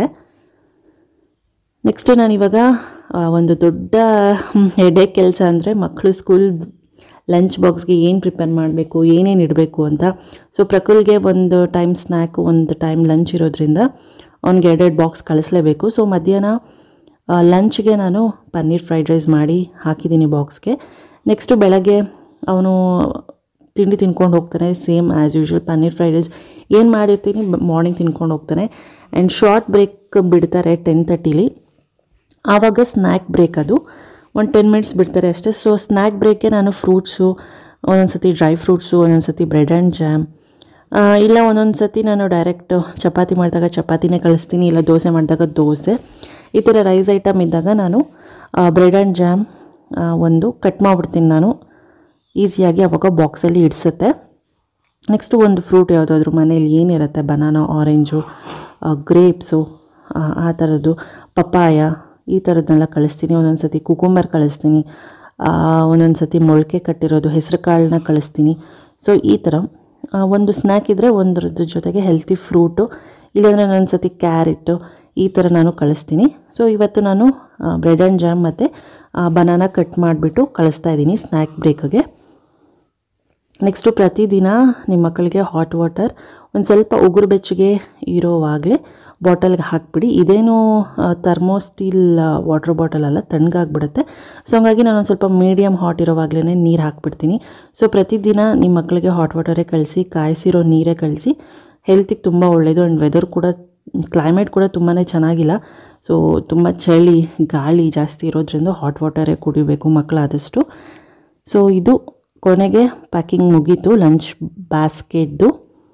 ನೆಕ್ಸ್ಟ್ ನಾನಿವಾಗ ಆ, ಒಂದು ದೊಡ್ಡ ಹೆಡೆ ಕೆಲಸ ಅಂದರೆ ಮಕ್ಕಳು ಸ್ಕೂಲ್ ಲಂಚ್ ಬಾಕ್ಸ್ಗೆ ಏನು ಪ್ರಿಪೇರ್ ಮಾಡಬೇಕು ಏನೇನು ಇಡಬೇಕು ಅಂತ ಸೊ ಪ್ರಕುಲ್ಗೆ ಒಂದು ಟೈಮ್ ಸ್ನ್ಯಾಕು ಒಂದು ಟೈಮ್ ಲಂಚ್ ಇರೋದ್ರಿಂದ ಅವ್ನಿಗೆ ಎರಡೆರಡು ಬಾಕ್ಸ್ ಕಳಿಸ್ಲೇಬೇಕು ಸೊ ಮಧ್ಯಾಹ್ನ ಲಂಚ್ಗೆ ನಾನು ಪನ್ನೀರ್ ಫ್ರೈಡ್ ರೈಸ್ ಮಾಡಿ ಹಾಕಿದ್ದೀನಿ ಬಾಕ್ಸ್ಗೆ ನೆಕ್ಸ್ಟು ಬೆಳಗ್ಗೆ ಅವನು ತಿಂಡಿ ತಿನ್ಕೊಂಡು ಹೋಗ್ತಾನೆ same as usual paneer fried rice ಏನು ಮಾಡಿರ್ತೀನಿ ಮಾರ್ನಿಂಗ್ ತಿನ್ಕೊಂಡು ಹೋಗ್ತಾನೆ ಆ್ಯಂಡ್ ಶಾರ್ಟ್ ಬ್ರೇಕ್ ಬಿಡ್ತಾರೆ ಟೆನ್ ತರ್ಟಿಲಿ ಆವಾಗ ಸ್ನ್ಯಾಕ್ ಬ್ರೇಕ್ ಅದು ಒಂದು ಟೆನ್ ಮಿನಿಟ್ಸ್ ಬಿಡ್ತಾರೆ ಅಷ್ಟೇ ಸೊ ಸ್ನ್ಯಾಕ್ ಬ್ರೇಕ್ಗೆ ನಾನು ಫ್ರೂಟ್ಸು ಒಂದೊಂದು ಸತಿ ಡ್ರೈ ಫ್ರೂಟ್ಸು ಒಂದೊಂದು ಸತಿ ಬ್ರೆಡ್ ಆ್ಯಂಡ್ ಜಾಮ್ ಇಲ್ಲ ಒಂದೊಂದು ಸತಿ ನಾನು ಡೈರೆಕ್ಟ್ ಚಪಾತಿ ಮಾಡಿದಾಗ ಚಪಾತಿನೇ ಕಳಿಸ್ತೀನಿ ಇಲ್ಲ ದೋಸೆ ಮಾಡಿದಾಗ ದೋಸೆ ಈ ಥರ ರೈಸ್ ಐಟಮ್ ಇದ್ದಾಗ ನಾನು ಬ್ರೆಡ್ ಆ್ಯಂಡ್ ಜಾಮ್ ಒಂದು ಕಟ್ ಮಾಡಿಬಿಡ್ತೀನಿ ನಾನು ಈಸಿಯಾಗಿ ಅವಾಗ ಬಾಕ್ಸಲ್ಲಿ ಇಡಿಸುತ್ತೆ ನೆಕ್ಸ್ಟು ಒಂದು ಫ್ರೂಟ್ ಯಾವುದಾದ್ರೂ ಮನೇಲಿ ಏನಿರುತ್ತೆ ಬನಾನಾ ಆರೆಂಜು ಗ್ರೇಪ್ಸು ಆ ಥರದ್ದು ಪಪ್ಪಾಯ ಈ ಥರದ್ದನ್ನೆಲ್ಲ ಕಳಿಸ್ತೀನಿ ಒಂದೊಂದು ಸತಿ ಕುಕುಂಬರ್ ಕಳಿಸ್ತೀನಿ ಒಂದೊಂದು ಸತಿ ಮೊಳಕೆ ಕಟ್ಟಿರೋದು ಹೆಸರು ಕಾಳನ್ನ ಕಳಿಸ್ತೀನಿ ಸೊ ಈ ಥರ ಆ, ಒಂದು ಸ್ನ್ಯಾಕ್ ಇದ್ದರೆ ಒಂದರದ್ದು ಜೊತೆಗೆ ಹೆಲ್ತಿ ಫ್ರೂಟು ಇಲ್ಲಾಂದರೆ ಒಂದೊಂದು ಸತಿ ಕ್ಯಾರೆಟು ಈ ಥರ ನಾನು ಕಳಿಸ್ತೀನಿ ಸೊ ಇವತ್ತು ನಾನು ಬ್ರೆಡ್ ಆ್ಯಂಡ್ ಜಾಮ್ ಮತ್ತು ಬನಾನಾ ಕಟ್ ಮಾಡಿಬಿಟ್ಟು ಕಳಿಸ್ತಾ ಇದ್ದೀನಿ ಸ್ನ್ಯಾಕ್ ಬ್ರೇಕ್ಗೆ ನೆಕ್ಸ್ಟು ಪ್ರತಿದಿನ ನಿಮ್ಮ ಮಕ್ಕಳಿಗೆ ಹಾಟ್ ವಾಟರ್ ಒಂದು ಸ್ವಲ್ಪ ಉಗುರು ಬೆಚ್ಚಗೆ ಇರೋವಾಗಲೇ ಬಾಟಲ್ಗೆ ಹಾಕ್ಬಿಡಿ ಇದೇನು ಥರ್ಮೋ ಸ್ಟೀಲ್ ವಾಟರ್ ಬಾಟಲ್ ಅಲ್ಲ ತಣ್ಣಗಾಗ್ಬಿಡುತ್ತೆ ಸೊ ಹಂಗಾಗಿ ನಾನು ಒಂದು ಸ್ವಲ್ಪ ಮೀಡಿಯಮ್ ಹಾಟ್ ಇರೋವಾಗಲೇ ನೀರು ಹಾಕ್ಬಿಡ್ತೀನಿ ಸೊ ಪ್ರತಿದಿನ ನಿಮ್ಮ ಮಕ್ಕಳಿಗೆ ಹಾಟ್ ವಾಟರೇ ಕಳಿಸಿ ಕಾಯಿಸಿರೋ ನೀರೇ ಕಳಿಸಿ ಹೆಲ್ತಿಗೆ ತುಂಬ ಒಳ್ಳೆಯದು ಆ್ಯಂಡ್ ವೆದರ್ ಕೂಡ ಕ್ಲೈಮೇಟ್ ಕೂಡ ತುಂಬಾ ಚೆನ್ನಾಗಿಲ್ಲ ಸೊ ತುಂಬ ಚಳಿ ಗಾಳಿ ಜಾಸ್ತಿ ಇರೋದ್ರಿಂದ ಹಾಟ್ ವಾಟರೇ ಕುಡಿಬೇಕು ಮಕ್ಕಳಾದಷ್ಟು ಸೊ ಇದು ಕೊನೆಗೆ ಪ್ಯಾಕಿಂಗ್ ಮುಗೀತು ಲಂಚ್ ಬ್ಯಾಸ್ಕೆಟ್ದು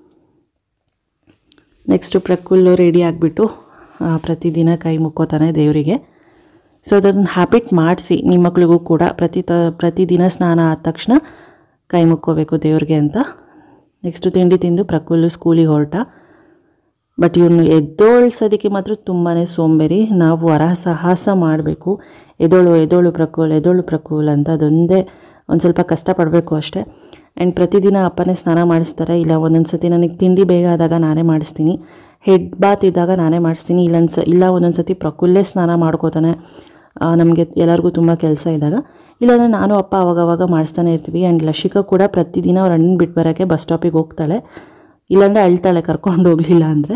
ನೆಕ್ಸ್ಟು ಪ್ರಕುಲ್ಲು ರೆಡಿ ಆಗಿಬಿಟ್ಟು ಪ್ರತಿದಿನ ಕೈ ಮುಕ್ಕೋತಾನೆ ದೇವರಿಗೆ ಸೊ ಅದನ್ನು ಹ್ಯಾಬಿಟ್ ಮಾಡಿಸಿ ನಿಮ್ಮ ಮಕ್ಳಿಗೂ ಕೂಡ ಪ್ರತಿ ತ ಪ್ರತಿದಿನ ಸ್ನಾನ ಆದ ತಕ್ಷಣ ಕೈ ಮುಕ್ಕೋಬೇಕು ದೇವ್ರಿಗೆ ಅಂತ ನೆಕ್ಸ್ಟು ತಿಂಡಿ ತಿಂದು ಪ್ರಕುಲ್ಲು ಸ್ಕೂಲಿಗೆ ಹೊರಟ ಬಟ್ ಇವನು ಎದ್ದೋಳ್ಸೋದಕ್ಕೆ ಮಾತ್ರ ತುಂಬಾ ಸೋಂಬೇರಿ ನಾವು ವರಸಾಹಸ ಮಾಡಬೇಕು ಎದೋಳು ಎದೋಳು ಪ್ರಕೂಲ್ ಎದೋಳು ಪ್ರಕೂಲ್ ಅಂತ ಅದೊಂದೇ ಒಂದು ಸ್ವಲ್ಪ ಕಷ್ಟಪಡಬೇಕು ಅಷ್ಟೇ ಆ್ಯಂಡ್ ಪ್ರತಿದಿನ ಅಪ್ಪನೇ ಸ್ನಾನ ಮಾಡಿಸ್ತಾರೆ ಇಲ್ಲ ಒಂದೊಂದು ಸತಿ ನನಗೆ ತಿಂಡಿ ಬೇಗ ಆದಾಗ ನಾನೇ ಮಾಡಿಸ್ತೀನಿ ಹೆಡ್ ಬಾತ್ ಇದ್ದಾಗ ನಾನೇ ಮಾಡಿಸ್ತೀನಿ ಇಲ್ಲೊಂದು ಸ ಇಲ್ಲ ಒಂದೊಂದು ಸತಿ ಪ್ರಕುಲ್ಲೇ ಸ್ನಾನ ಮಾಡ್ಕೋತಾನೆ ನಮಗೆ ಎಲ್ಲರಿಗೂ ತುಂಬ ಕೆಲಸ ಇದ್ದಾಗ ಇಲ್ಲಾಂದರೆ ನಾನು ಅಪ್ಪ ಅವಾಗವಾಗ ಮಾಡಿಸ್ತಾನೆ ಇರ್ತೀವಿ ಆ್ಯಂಡ್ ಲಶಿಕಾ ಕೂಡ ಪ್ರತಿದಿನ ಅವ್ರ ಅಣ್ಣನ ಬಿಟ್ಟು ಬರೋಕ್ಕೆ ಬಸ್ ಸ್ಟಾಪಿಗೆ ಹೋಗ್ತಾಳೆ ಇಲ್ಲಾಂದರೆ ಅಳ್ತಾಳೆ ಕರ್ಕೊಂಡು ಹೋಗಲಿಲ್ಲ ಅಂದರೆ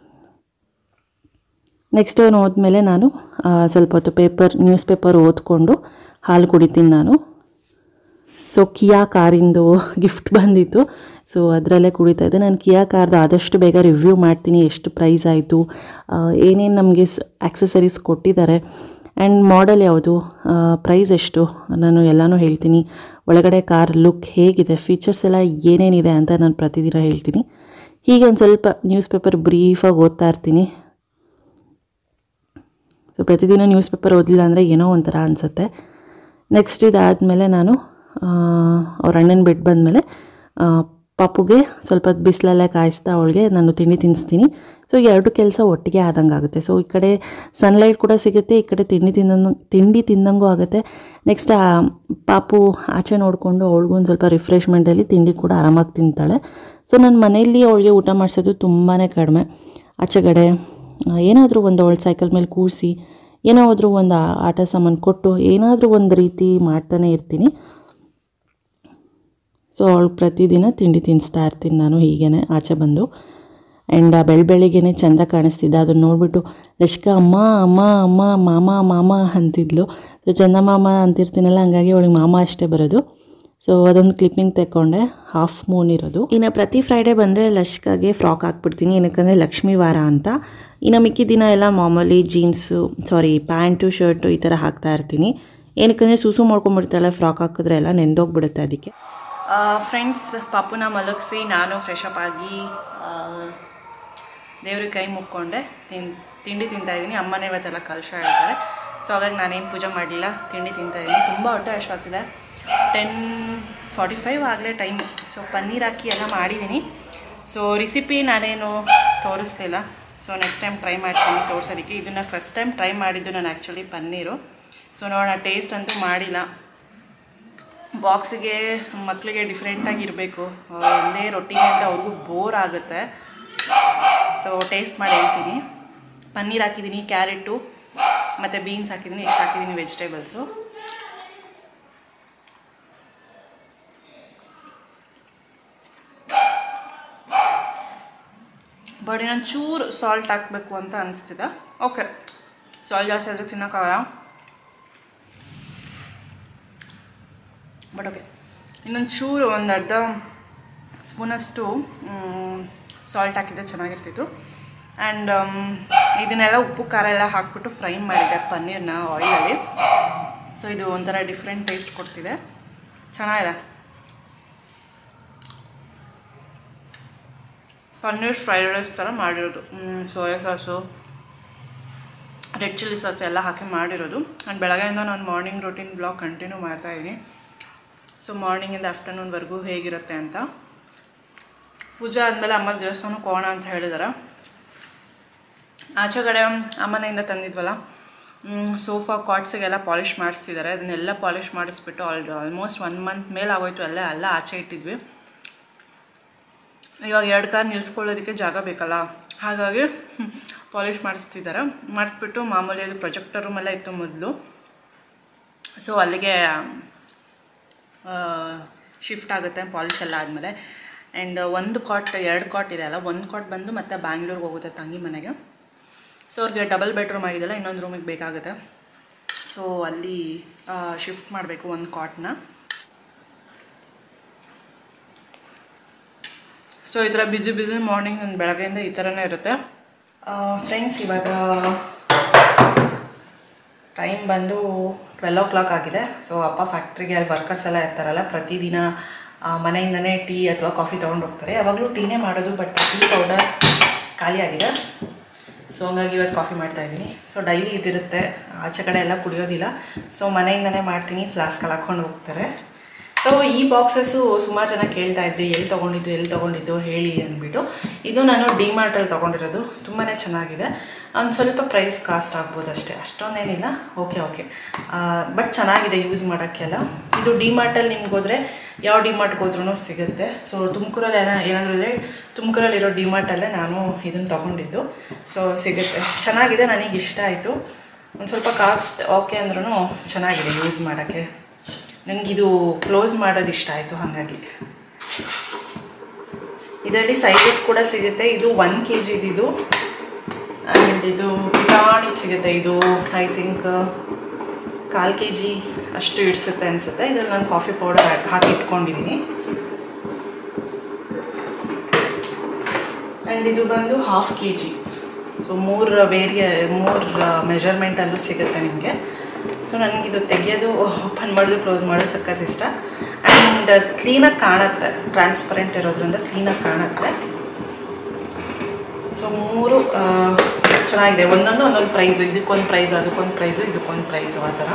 ನೆಕ್ಸ್ಟ್ ಅವನು ಹೋದ್ಮೇಲೆ ನಾನು ಆ, ಸ್ವಲ್ಪ ಹೊತ್ತು ಪೇಪರ್ ನ್ಯೂಸ್ ಪೇಪರ್ ಓದ್ಕೊಂಡು ಹಾಲು ಕುಡಿತೀನಿ ನಾನು ಸೊ ಕಿಯಾ ಕಾರಿಂದು ಗಿಫ್ಟ್ ಬಂದಿತ್ತು ಸೊ ಅದರಲ್ಲೇ ಕುಡಿತಾ ಇದ್ದೆ ನಾನು ಕಿಯಾ ಕಾರ್ದು ಆದಷ್ಟು ಬೇಗ ರಿವ್ಯೂ ಮಾಡ್ತೀನಿ ಎಷ್ಟು ಪ್ರೈಸ್ ಆಯಿತು ಏನೇನು ನಮಗೆ ಆಕ್ಸೆಸರೀಸ್ ಕೊಟ್ಟಿದ್ದಾರೆ ಆ್ಯಂಡ್ ಮಾಡೆಲ್ ಯಾವುದು ಪ್ರೈಸ್ ಎಷ್ಟು ನಾನು ಎಲ್ಲನೂ ಹೇಳ್ತೀನಿ ಒಳಗಡೆ ಕಾರ್ ಲುಕ್ ಹೇಗಿದೆ ಫೀಚರ್ಸ್ ಎಲ್ಲ ಏನೇನಿದೆ ಅಂತ ನಾನು ಪ್ರತಿದಿನ ಹೇಳ್ತೀನಿ ಹೀಗೆ ಒಂದು ಸ್ವಲ್ಪ ನ್ಯೂಸ್ ಪೇಪರ್ ಬ್ರೀಫಾಗಿ ಓದ್ತಾ ಇರ್ತೀನಿ ಸೊ ಪ್ರತಿದಿನ ನ್ಯೂಸ್ ಪೇಪರ್ ಓದಲಿಲ್ಲ ಅಂದರೆ ಏನೋ ಒಂಥರ ಅನಿಸುತ್ತೆ ನೆಕ್ಸ್ಟ್ ಇದಾದಮೇಲೆ ನಾನು ಆ, ಅವ್ರ ಅಣ್ಣನ ಬಿಟ್ಟು ಬಂದಮೇಲೆ ಪಾಪುಗೆ ಸ್ವಲ್ಪ ಹೊತ್ತು ಬಿಸಿಲಲ್ಲೇ ಕಾಯಿಸ್ತಾ ಅವಳಿಗೆ ನಾನು ತಿಂಡಿ ತಿನ್ನಿಸ್ತೀನಿ ಸೊ ಎರಡು ಕೆಲಸ ಒಟ್ಟಿಗೆ ಆದಂಗೆ ಆಗುತ್ತೆ ಸೊ ಈ ಕಡೆ ಸನ್ಲೈಟ್ ಕೂಡ ಸಿಗುತ್ತೆ ಈ ಕಡೆ ತಿಂಡಿ ತಿನ್ನೋ ತಿಂಡಿ ತಿಂದಂಗೂ ಆಗುತ್ತೆ ನೆಕ್ಸ್ಟ್ ಪಾಪು ಆಚೆ ನೋಡಿಕೊಂಡು ಅವಳಿಗೂ ಒಂದು ಸ್ವಲ್ಪ ರಿಫ್ರೆಶ್ಮೆಂಟಲ್ಲಿ ತಿಂಡಿ ಕೂಡ ಆರಾಮಾಗಿ ತಿಂತಾಳೆ ಸೊ ನನ್ನ ಮನೆಯಲ್ಲಿ ಅವಳಿಗೆ ಊಟ ಮಾಡಿಸೋದು ತುಂಬಾ ಕಡಿಮೆ ಆಚೆಗಡೆ ಏನಾದರೂ ಒಂದು ಅವಳು ಸೈಕಲ್ ಮೇಲೆ ಕೂರಿಸಿ ಏನಾದರೂ ಒಂದು ಆ- ಆಟ ಸಾಮಾನು ಕೊಟ್ಟು ಏನಾದರೂ ಒಂದು ರೀತಿ ಮಾಡ್ತಾನೆ ಇರ್ತೀನಿ ಸೊ ಅವಳು ಪ್ರತಿದಿನ ತಿಂಡಿ ತಿನ್ನಿಸ್ತಾ ಇರ್ತೀನಿ ನಾನು ಹೀಗೇ ಆಚೆ ಬಂದು ಆ್ಯಂಡ್ ಬೆಳ ಬೆಳಿಗ್ಗೆನೆ ಚಂದ್ರ ಕಾಣಿಸ್ತಿದ್ದ ಅದನ್ನು ನೋಡಿಬಿಟ್ಟು ಲಶ್ಕಾ ಅಮ್ಮ ಅಮ್ಮ ಅಮ್ಮ ಮಾಮ ಮಾಮ ಅಂತಿದ್ಲು ಸೊ ಚಂದ ಮಾಮ ಅಂತಿರ್ತೀನಲ್ಲ ಹಂಗಾಗಿ ಅವಳಿಗೆ ಮಾಮ ಅಷ್ಟೇ ಬರೋದು ಸೊ ಅದೊಂದು ಕ್ಲಿಪ್ಪಿಂಗ್ ತೆಕ್ಕೊಂಡೆ ಹಾಫ್ ಮೂನ್ ಇರೋದು ಇನ್ನು ಪ್ರತಿ ಫ್ರೈಡೇ ಬಂದರೆ ಲಶ್ಕಾಗೆ ಫ್ರಾಕ್ ಹಾಕ್ಬಿಡ್ತೀನಿ ಏನಕ್ಕಂದರೆ ಲಕ್ಷ್ಮೀ ವಾರ ಅಂತ ಇನ್ನು ಮಿಕ್ಕಿ ದಿನ ಎಲ್ಲ ಮಾಮೂಲಿ ಜೀನ್ಸು ಸಾರಿ ಪ್ಯಾಂಟು ಶರ್ಟು ಈ ಥರ ಹಾಕ್ತಾ ಇರ್ತೀನಿ ಏನಕ್ಕಂದರೆ ಸೂಸು ಮಾಡ್ಕೊಂಡ್ಬಿಡ್ತಾಳೆ ಫ್ರಾಕ್ ಹಾಕಿದ್ರೆ ಎಲ್ಲ ನೆಂದೋಗ್ಬಿಡುತ್ತೆ ಅದಕ್ಕೆ ಫ್ರೆಂಡ್ಸ್ ಪಾಪುನ ಮಲಗಿಸಿ ನಾನು ಫ್ರೆಶ್ ಅಪ್ ಆಗಿ ದೇವ್ರಿಗೆ ಕೈ ಮುಕ್ಕೊಂಡೆ ತಿನ್ ತಿಂಡಿ ತಿಂತಾಯಿದ್ದೀನಿ ಅಮ್ಮನೇ ಇವತ್ತೆಲ್ಲ ಕಲಶ ಹೇಳ್ತಾರೆ ಸೊ ಹಾಗಾಗಿ ನಾನೇನು ಪೂಜೆ ಮಾಡಲಿಲ್ಲ ತಿಂಡಿ ತಿಂತಾಯಿದ್ದೀನಿ ತುಂಬ ಹೊಟ್ಟೆ ಹಶ್ವಾಗ್ತಿದೆ ಟೆನ್ ಫಾರ್ಟಿ ಫೈವ್ ಆಗಲೇ ಟೈಮ್ ಸೊ ಪನ್ನೀರ್ ಹಾಕಿ ಎಲ್ಲ ಮಾಡಿದ್ದೀನಿ ಸೊ ರೆಸಿಪಿ ನಾನೇನು ತೋರಿಸ್ಲಿಲ್ಲ ಸೊ ನೆಕ್ಸ್ಟ್ ಟೈಮ್ ಟ್ರೈ ಮಾಡ್ತೀನಿ ತೋರಿಸೋದಕ್ಕೆ ಇದನ್ನು ಫಸ್ಟ್ ಟೈಮ್ ಟ್ರೈ ಮಾಡಿದ್ದು ನಾನು ಆ್ಯಕ್ಚುಲಿ ಪನ್ನೀರು ಸೊ ನೋಡೋಣ ಟೇಸ್ಟ್ ಅಂತೂ ಮಾಡಿಲ್ಲ ಬಾಕ್ಸಿಗೆ ಮಕ್ಕಳಿಗೆ ಡಿಫ್ರೆಂಟಾಗಿ ಇರಬೇಕು ಒಂದೇ ರೊಟ್ಟಿಗೆ ಅಂತ ಅವ್ರಿಗೂ ಬೋರ್ ಆಗುತ್ತೆ ಸೊ ಟೇಸ್ಟ್ ಮಾಡಿ ಹೇಳ್ತೀನಿ ಪನ್ನೀರ್ ಹಾಕಿದ್ದೀನಿ ಕ್ಯಾರೆಟು ಮತ್ತು ಬೀನ್ಸ್ ಹಾಕಿದ್ದೀನಿ ಇಷ್ಟು ಹಾಕಿದ್ದೀನಿ ವೆಜಿಟೇಬಲ್ಸು ಬಟ್ ಇನ್ನೊಂದು ಚೂರು ಸಾಲ್ಟ್ ಹಾಕಬೇಕು ಅಂತ ಅನಿಸ್ತಿದೆ ಓಕೆ ಸಾಲ್ಟ್ ಜಾಸ್ತಿ ಆದರೆ ತಿನ್ನೋಕ್ಕಾಗಲ್ಲ ಬಟ್ ಓಕೆ ಇನ್ನೊಂದು ಚೂರು ಒಂದು ಅರ್ಧ ಸ್ಪೂನಷ್ಟು ಸಾಲ್ಟ್ ಹಾಕಿದ್ರೆ ಚೆನ್ನಾಗಿರ್ತಿತ್ತು ಆ್ಯಂಡ್ ಇದನ್ನೆಲ್ಲ ಉಪ್ಪು ಖಾರ ಎಲ್ಲ ಹಾಕ್ಬಿಟ್ಟು ಫ್ರೈ ಮಾಡಿದೆ ಪನ್ನೀರ್ನ ಆಯಿಲಲ್ಲಿ ಸೊ ಇದು ಒಂಥರ ಡಿಫ್ರೆಂಟ್ ಟೇಸ್ಟ್ ಕೊಡ್ತಿದೆ ಚೆನ್ನಾಗಿದೆ ಪನ್ನೀರ್ ಫ್ರೈಡ್ ರೈಸ್ ಥರ ಮಾಡಿರೋದು soya sauce red chilli sauce ಎಲ್ಲ ಹಾಕಿ ಮಾಡಿರೋದು ಆ್ಯಂಡ್ ಬೆಳಗ್ಗೆಯಿಂದ ನಾನು ಮಾರ್ನಿಂಗ್ ರೊಟೀನ್ ಬ್ಲಾಗ್ ಕಂಟಿನ್ಯೂ ಮಾಡ್ತಾಯಿದ್ದೀನಿ ಸೊ ಮಾರ್ನಿಂಗಿಂದ ಆಫ್ಟರ್ನೂನ್ವರೆಗೂ ಹೇಗಿರುತ್ತೆ ಅಂತ ಪೂಜೆ ಆದಮೇಲೆ ಅಮ್ಮ ದೇವಸ್ಥಾನಕ್ಕೆ ಹೋಗೋಣ ಅಂತ ಹೇಳಿದಾರೆ ಆಚೆ ಕಡೆ ಅಮ್ಮನೆಯಿಂದ ತಂದಿದ್ವಲ್ಲ ಸೋಫಾ ಕಾಟ್ಸಿಗೆಲ್ಲ ಪಾಲಿಷ್ ಮಾಡಿಸ್ತಿದ್ದಾರೆ ಅದನ್ನೆಲ್ಲ ಪಾಲಿಷ್ ಮಾಡಿಸ್ಬಿಟ್ಟು ಆಲ್ ಆಲ್ಮೋಸ್ಟ್ ಒನ್ ಮಂತ್ ಮೇಲೆ ಆಗೋಯ್ತು ಅಲ್ಲೇ ಎಲ್ಲ ಆಚೆ ಇಟ್ಟಿದ್ವಿ ಇವಾಗ ಎರಡು ಕಾರ್ ನಿಲ್ಸ್ಕೊಳ್ಳೋದಕ್ಕೆ ಜಾಗ ಬೇಕಲ್ಲ ಹಾಗಾಗಿ ಪಾಲಿಷ್ ಮಾಡಿಸ್ತಿದ್ದಾರೆ ಮಾಡಿಸ್ಬಿಟ್ಟು ಮಾಮೂಲಿ ಅದು ಪ್ರೊಜೆಕ್ಟರ್ ರೂಮೆಲ್ಲ ಇತ್ತು ಮೊದಲು ಸೊ ಅಲ್ಲಿಗೆ ಶಿಫ್ಟ್ ಆಗುತ್ತೆ ಪಾಲಿಶ್ ಎಲ್ಲ ಆದಮೇಲೆ ಆ್ಯಂಡ್ ಒಂದು ಕಾಟ್ ಎರಡು ಕಾಟ್ ಇದೆ ಅಲ್ಲ ಒಂದು ಕಾಟ್ ಬಂದು ಮತ್ತೆ ಬ್ಯಾಂಗ್ಳೂರ್ಗೆ ಹೋಗುತ್ತೆ ತಂಗಿ ಮನೆಗೆ ಸೊ ಅವ್ರಿಗೆ ಡಬಲ್ ಬೆಡ್ರೂಮ್ ಆಗಿದೆಲ್ಲ ಇನ್ನೊಂದು ರೂಮಿಗೆ ಬೇಕಾಗುತ್ತೆ ಸೊ ಅಲ್ಲಿ ಶಿಫ್ಟ್ ಮಾಡಬೇಕು ಒಂದು ಕಾಟ್ನ ಸೊ ಈ ಥರ ಬಿಸಿ ಬಿಸಿ ಮಾರ್ನಿಂಗ್ ನನ್ನ ಬೆಳಗ್ಗೆಯಿಂದ ಈ ಥರನೇ ಇರುತ್ತೆ ಫ್ರೆಂಡ್ಸ್ ಇವಾಗ ಟೈಮ್ ಬಂದು ಟ್ವೆಲ್ ಓ ಕ್ಲಾಕ್ ಆಗಿದೆ ಸೊ ಅಪ್ಪ ಫ್ಯಾಕ್ಟ್ರಿಗೆ ಅಲ್ಲಿ ವರ್ಕರ್ಸ್ ಎಲ್ಲ ಇರ್ತಾರಲ್ಲ ಪ್ರತಿದಿನ ಆ, ಮನೆಯಿಂದನೇ ಟೀ ಅಥವಾ ಕಾಫಿ ತೊಗೊಂಡು ಹೋಗ್ತಾರೆ ಯಾವಾಗಲೂ ಟೀನೇ ಮಾಡೋದು ಬಟ್ ಟೀ ಪೌಡರ್ ಖಾಲಿ ಆಗಿದೆ ಸೊ ಹಂಗಾಗಿ ಇವತ್ತು ಕಾಫಿ ಮಾಡ್ತಾ ಇದ್ದೀನಿ ಸೊ ಡೈಲಿ ಇದಿರುತ್ತೆ ಆಚೆ ಕಡೆ ಎಲ್ಲ ಕುಡಿಯೋದಿಲ್ಲ ಸೊ ಮನೆಯಿಂದನೇ ಮಾಡ್ತೀನಿ ಫ್ಲಾಸ್ಕಲ್ಲಿ ಹಾಕ್ಕೊಂಡು ಹೋಗ್ತಾರೆ ಸೊ ಈ ಬಾಕ್ಸಸ್ಸು ಸುಮಾರು ಜನ ಕೇಳ್ತಾ ಇದ್ರಿ ಎಲ್ಲಿ ತೊಗೊಂಡಿದ್ದು ಎಲ್ಲಿ ತೊಗೊಂಡಿದ್ದು ಹೇಳಿ ಅಂದ್ಬಿಟ್ಟು ಇದು ನಾನು ಡಿಮಾರ್ಟಲ್ಲಿ ತೊಗೊಂಡಿರೋದು ತುಂಬಾ ಚೆನ್ನಾಗಿದೆ ಒಂದು ಸ್ವಲ್ಪ ಪ್ರೈಸ್ ಕಾಸ್ಟ್ ಆಗ್ಬೋದು ಅಷ್ಟೇ ಅಷ್ಟೊಂದೇನಿಲ್ಲ ಓಕೆ ಓಕೆ ಬಟ್ ಚೆನ್ನಾಗಿದೆ ಯೂಸ್ ಮಾಡೋಕ್ಕೆಲ್ಲ ಇದು ಡಿಮಾರ್ಟಲ್ಲಿ ನಿಮ್ಗೆ ಹೋದರೆ ಯಾವ ಡಿಮಾರ್ಟ್ಗೆ ಹೋದ್ರೂ ಸಿಗುತ್ತೆ ಸೊ ತುಮಕೂರಲ್ಲಿ ಏನೋ ಏನಾದರೂ ಇದ್ದರೆ ತುಮಕೂರಲ್ಲಿರೋ ಡಿಮಾರ್ಟಲ್ಲೇ ನಾನು ಇದನ್ನು ತೊಗೊಂಡಿದ್ದು ಸೊ ಸಿಗುತ್ತೆ ಚೆನ್ನಾಗಿದೆ ನನಗೆ ಇಷ್ಟ ಆಯಿತು ಒಂದು ಸ್ವಲ್ಪ ಕಾಸ್ಟ್ ಓಕೆ ಅಂದ್ರೂ ಚೆನ್ನಾಗಿದೆ ಯೂಸ್ ಮಾಡೋಕ್ಕೆ ನನಗಿದು ಕ್ಲೋಸ್ ಮಾಡೋದು ಇಷ್ಟ ಆಯಿತು ಹಾಗಾಗಿ ಇದರಲ್ಲಿ ಸೈಜಸ್ ಕೂಡ ಸಿಗುತ್ತೆ ಇದು ಒನ್ ಕೆ ಜಿದಿದು ಆ್ಯಂಡ್ ಇದು ಟಾಣಿಕ್ ಸಿಗುತ್ತೆ ಇದು ಐ ಥಿಂಕ್ ಕಾಲು ಕೆ ಜಿ ಅಷ್ಟು ಇಡಿಸುತ್ತೆ ಅನಿಸುತ್ತೆ ಇದ್ರಲ್ಲಿ ನಾನು ಕಾಫಿ ಪೌಡರ್ ಹಾಕಿ ಇಟ್ಕೊಂಡಿದ್ದೀನಿ ಆ್ಯಂಡ್ ಇದು ಬಂದು ಹಾಫ್ ಕೆ ಜಿ ಸೊ ಮೂರು ವೇರಿಯ ಮೂರು ಮೆಜರ್ಮೆಂಟಲ್ಲೂ ಸಿಗುತ್ತೆ ನಿಮಗೆ ಸೊ ನನಗಿದು ತೆಗೆಯೋದು ಓಪನ್ ಮಾಡೋದು ಕ್ಲೋಸ್ ಮಾಡೋದು ಸಖತ್ ಇಷ್ಟ ಆ್ಯಂಡ್ ಕ್ಲೀನಾಗಿ ಕಾಣುತ್ತೆ ಟ್ರಾನ್ಸ್ಪರೆಂಟ್ ಇರೋದ್ರಿಂದ ಕ್ಲೀನಾಗಿ ಕಾಣುತ್ತೆ ಸೊ ಮೂರು ಆ, ಚೆನ್ನಾಗಿದೆ ಒಂದೊಂದು ಒಂದೊಂದು ಪ್ರೈಸು ಇದಕ್ಕೊಂದು ಪ್ರೈಸು ಅದಕ್ಕೊಂದು ಪ್ರೈಸು ಇದಕ್ಕೊಂದು ಪ್ರೈಸು ಆ ಥರ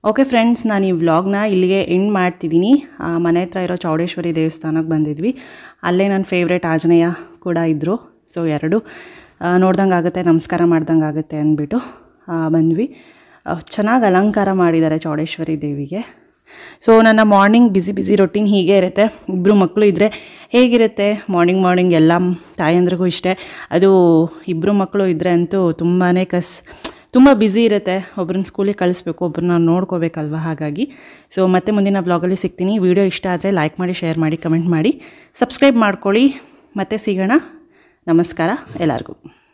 ಓಕೆ ಫ್ರೆಂಡ್ಸ್ ನಾನು ಈ ವ್ಲಾಗ್ನ ಇಲ್ಲಿಗೆ ಎಂಡ್ ಮಾಡ್ತಿದ್ದೀನಿ ಆ, ಮನೆ ಹತ್ರ ಇರೋ ಚೌಡೇಶ್ವರಿ ದೇವಸ್ಥಾನಕ್ಕೆ ಬಂದಿದ್ವಿ ಅಲ್ಲೇ ನನ್ನ ಫೇವ್ರೇಟ್ ಆಂಜನೇಯ ಕೂಡ ಇದ್ದರು ಸೊ ಎರಡು ನೋಡ್ದಂಗೆ ಆಗುತ್ತೆ ನಮಸ್ಕಾರ ಮಾಡ್ದಂಗೆ ಆಗುತ್ತೆ ಅಂದ್ಬಿಟ್ಟು ಆ, ಬಂದ್ವಿ ಚೆನ್ನಾಗಿ ಅಲಂಕಾರ ಮಾಡಿದ್ದಾರೆ ಚೌಡೇಶ್ವರಿ ದೇವಿಗೆ ಸೊ ನನ್ನ ಮಾರ್ನಿಂಗ್ ಬಿಸಿ ಬಿಸಿ ರೊಟೀನ್ ಹೀಗೆ ಇರುತ್ತೆ ಇಬ್ಬರು ಮಕ್ಕಳು ಇದ್ದರೆ ಹೇಗಿರುತ್ತೆ ಮಾರ್ನಿಂಗ್ ಮಾರ್ನಿಂಗ್ ಎಲ್ಲ ತಾಯಂದ್ರಿಗೂ ಇಷ್ಟೇ ಅದು ಇಬ್ಬರು ಮಕ್ಕಳು ಇದ್ದರೆ ಅಂತೂ ತುಂಬಾ ಕಸ್ ತುಂಬ ಬ್ಯುಸಿ ಇರುತ್ತೆ ಒಬ್ರನ್ನ ಸ್ಕೂಲಿಗೆ ಕಳಿಸ್ಬೇಕು ಒಬ್ರನ್ನ ನೋಡ್ಕೋಬೇಕಲ್ವ ಹಾಗಾಗಿ ಸೊ ಮತ್ತೆ ಮುಂದಿನ ಬ್ಲಾಗಲ್ಲಿ ಸಿಗ್ತೀನಿ ವಿಡಿಯೋ ಇಷ್ಟ ಆದರೆ ಲೈಕ್ ಮಾಡಿ ಶೇರ್ ಮಾಡಿ ಕಮೆಂಟ್ ಮಾಡಿ ಸಬ್ಸ್ಕ್ರೈಬ್ ಮಾಡ್ಕೊಳ್ಳಿ ಮತ್ತೆ ಸಿಗೋಣ ನಮಸ್ಕಾರ ಎಲ್ಲರಿಗೂ